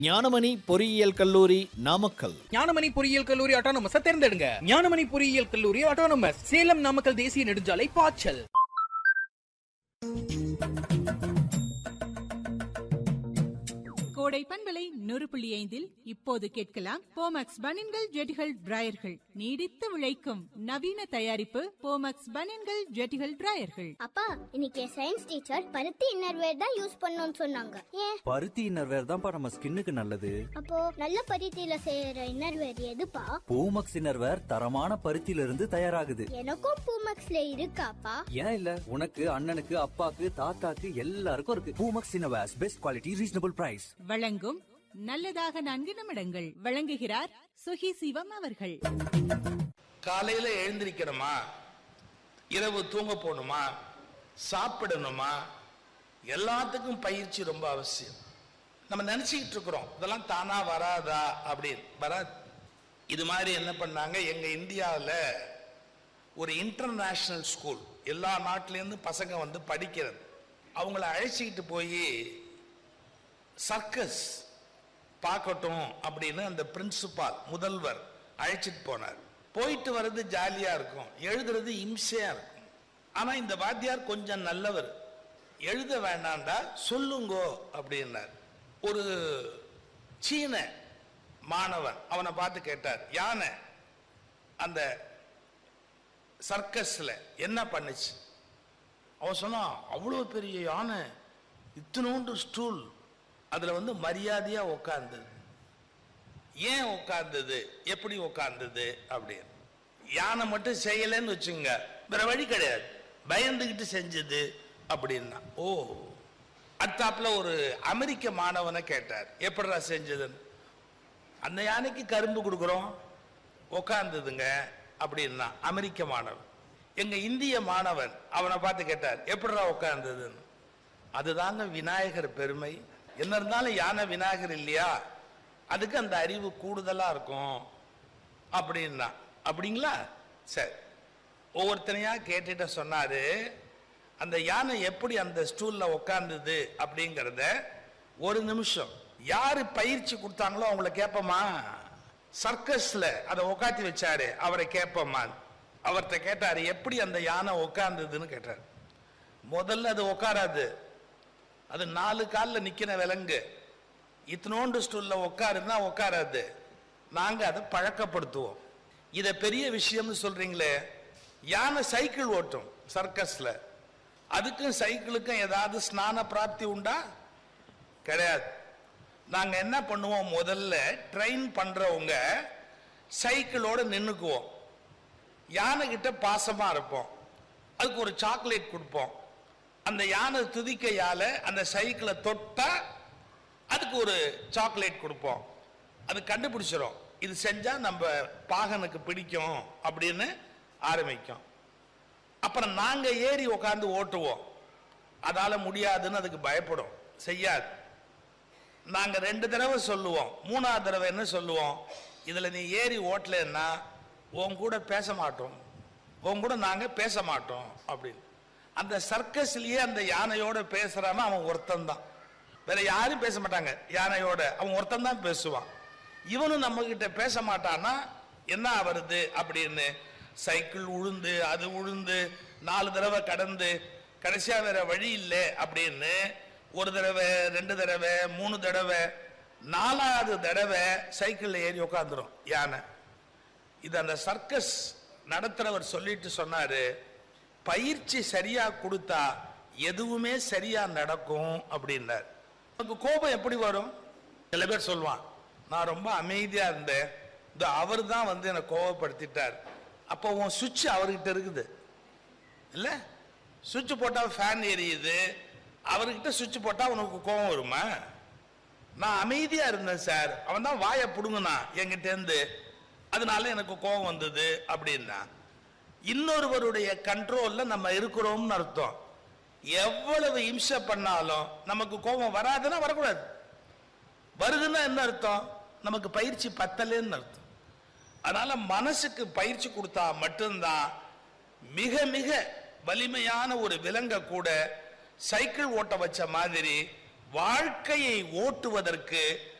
ஞானமணி பொறியியல் கல்லூரி நாமக்கல் ஞானமணி பொறியியல் கல்லூரி அட்டானமஸ் தேர்ந்தெடுங்க ஞானமணி பொறியியல் கல்லூரி அட்டானமஸ் சேலம் நாமக்கல் தேசிய நெடுஞ்சாலை பாய்ச்சல் கோடை பண்பலை நூறு புள்ளி ஐந்தில் இப்போது கேட்கலாம் போமக்ஸ் பனின்கள் ஜெட்டிகள் டிராயர்கள் நீடித்து விளைக்கும் நவீன தயாரிப்பு போமக்ஸ் பனின்கள் ஜெட்டிகள் டிராயர்கள் அப்பா இன்னைக்கு சயின்ஸ் டீச்சர் பருத்தி இன்னர்வேர் தான் யூஸ் பண்ணணும்னு சொன்னாங்க ஏன் பருத்தி இன்னர்வேர் தான்ப்பா நம்ம ஸ்கின்னுக்கு நல்லது அப்போ நல்ல பருத்தியில செய்யற இன்னர்வேர் எதுப்பா பூமக்ஸ் இன்னர்வேர் தரமான பருத்தியில இருந்து தயாராகுது எனக்கும் பூமக்ஸ்ல இருக்காப்பா ஏன் இல்ல உனக்கு அண்ணனுக்கு அப்பாக்கு தாத்தாக்கு எல்லாருக்கும் இருக்கு Poomex innerwears best quality reasonable price வழங்கும் நல்லதாக நான்கு நிமிடங்கள் வழங்குகிறார் சுகி சிவம் அவர்கள் காலையில எழுந்திருக்கணுமா இரவு தூங்க போகணுமா சாப்பிடணுமா எல்லாத்துக்கும் பயிற்சி ரொம்ப அவசியம் நம்ம நினைச்சுக்கிட்டு இருக்கிறோம் இதெல்லாம் தானா வராதா அப்படின்னு வராது இது மாதிரி என்ன பண்ணாங்க எங்க இந்தியாவில் ஒரு இன்டர்நேஷனல் ஸ்கூல் எல்லா நாட்டிலேருந்து பசங்க வந்து படிக்கிறது அவங்கள அழைச்சிக்கிட்டு போய் சர்க்கஸ் பார்க்கட்டும் அப்படின்னு அந்த பிரின்சிபால் முதல்வர் அழைச்சிட்டு போனார் போயிட்டு வர்றது ஜாலியா இருக்கும் எழுதுறது இம்சையா இருக்கும் ஆனா இந்த வாத்தியார் கொஞ்சம் நல்லவர் எழுத வேண்டாம்டா சொல்லுங்கோ அப்படின்னார் ஒரு சீன மாணவன் அவனை பார்த்து கேட்டார் யானை அந்த சர்க்கஸ்ல என்ன பண்ணுச்சு அவன் சொன்னான் அவ்வளோ பெரிய யானை இத்தினோண்டு ஸ்டூல் அதுல வந்து மரியாதையா உட்கார்ந்தது ஏன் உட்கார்ந்தது எப்படி உட்கார்ந்தது அப்படின்னு யானை மட்டும் செய்யலைன்னு வச்சுங்க வேற வழி கிடையாது பயந்துகிட்டு செஞ்சது அப்படின்னா ஓ அத்தாப்புல ஒரு அமெரிக்க மாணவனை கேட்டார் எப்படிடா செஞ்சதுன்னு அந்த யானைக்கு கரும்பு கொடுக்குறோம் உட்கார்ந்ததுங்க அப்படின்னா அமெரிக்க மாணவன் எங்க இந்திய மாணவன் அவனை பார்த்து கேட்டார் எப்படிடா உட்கார்ந்ததுன்னு அதுதாங்க விநாயகர் பெருமை என்ன இருந்தாலும் யானை விநாயகர் இல்லையா அதுக்கு அந்த அறிவு கூடுதலா இருக்கும் அப்படின்னா அப்படிங்களா சரி ஒவ்வொருத்தனையா கேட்டுட்டு சொன்னாரு அந்த யானை எப்படி அந்த ஸ்டூல்ல உட்கார்ந்தது அப்படிங்கிறத ஒரு நிமிஷம் யாரு பயிற்சி கொடுத்தாங்களோ அவங்கள கேட்போமா சர்க்கஸ்ல அதை உட்காத்தி வச்சாரு அவரை கேட்போமா அவர்கிட்ட கேட்டாரு எப்படி அந்த யானை உட்கார்ந்ததுன்னு கேட்டார் முதல்ல அது உட்காராது அது நாலு காலில் நிக்கிற விலங்கு இத்தனோண்டு ஸ்டூல்ல உட்காருன்னா உட்காராது நாங்க அதை பழக்கப்படுத்துவோம் இதை பெரிய விஷயம்னு சொல்றீங்களே யானை சைக்கிள் ஓட்டும் சர்க்கஸ்ல அதுக்கும் சைக்கிளுக்கும் ஏதாவது ஸ்நான பிராப்தி உண்டா கிடையாது நாங்க என்ன பண்ணுவோம் முதல்ல ட்ரெயின் பண்றவங்க சைக்கிளோட நின்னுக்குவோம் யானை கிட்ட பாசமா இருப்போம் அதுக்கு ஒரு சாக்லேட் கொடுப்போம் அந்த யானை துதிக்கையால அந்த சைக்கிளை தொட்டா அதுக்கு ஒரு சாக்லேட் கொடுப்போம் அது கண்டுபிடிச்சிரும் இது செஞ்சா நம்ம பாகனுக்கு பிடிக்கும் அப்படின்னு ஆரம்பிக்கும் அப்புறம் நாங்க ஏறி உட்காந்து ஓட்டுவோம் அதால முடியாதுன்னு அதுக்கு பயப்படும் செய்யாது நாங்க ரெண்டு தடவை சொல்லுவோம் மூணாவது தடவை என்ன சொல்லுவோம் இதுல நீ ஏறி ஓட்டலன்னா உன் கூட பேச மாட்டோம் உன் கூட நாங்க பேச மாட்டோம் அப்படின்னு அந்த சர்க்கஸ்லயே அந்த யானையோட பேசுறான்னா அவன் ஒருத்தன் தான் வேற யாரும் பேச மாட்டாங்க யானையோட அவன் ஒருத்தன் தான் பேசுவான் இவனும் நம்ம கிட்ட பேச மாட்டான்னா என்ன வருது அப்படின்னு சைக்கிள் உழுந்து அது உழுந்து நாலு தடவை கடந்து கடைசியா வேற வழி இல்லை அப்படின்னு ஒரு தடவை ரெண்டு தடவை மூணு தடவை நாலாவது தடவை சைக்கிள்ல ஏறி உட்காந்துரும் யானை இது அந்த சர்க்கஸ் நடத்துறவர் சொல்லிட்டு சொன்னாரு பயிற்சி சரியா கொடுத்தா எதுவுமே சரியா நடக்கும் அப்படின்னார் நமக்கு கோபம் எப்படி வரும் சில பேர் சொல்லுவான் நான் ரொம்ப அமைதியா இருந்தேன் இந்த அவர் தான் வந்து என்னை கோபப்படுத்திட்டார் அப்போ உன் சுவிட்ச் அவர்கிட்ட இருக்குது இல்ல சுவிட்ச் போட்டா ஃபேன் எரியுது அவர்கிட்ட சுவிட்ச் போட்டா உனக்கு கோபம் வருமா நான் அமைதியா இருந்தேன் சார் அவன் தான் வாயை புடுங்கினா என்கிட்ட இருந்து அதனால எனக்கு கோபம் வந்தது அப்படின்னா இன்னொருவருடைய கண்ட்ரோல்ல நம்ம இருக்கிறோம்னு அர்த்தம் எவ்வளவு இம்சை பண்ணாலும் நமக்கு கோபம் வராதுன்னா வரக்கூடாது வருதுன்னா என்ன அர்த்தம் நமக்கு பயிற்சி பத்தலேன்னு அர்த்தம் அதனால மனசுக்கு பயிற்சி கொடுத்தா மட்டும்தான் மிக மிக வலிமையான ஒரு விலங்கை கூட சைக்கிள் ஓட்ட வச்ச மாதிரி வாழ்க்கையை ஓட்டுவதற்கு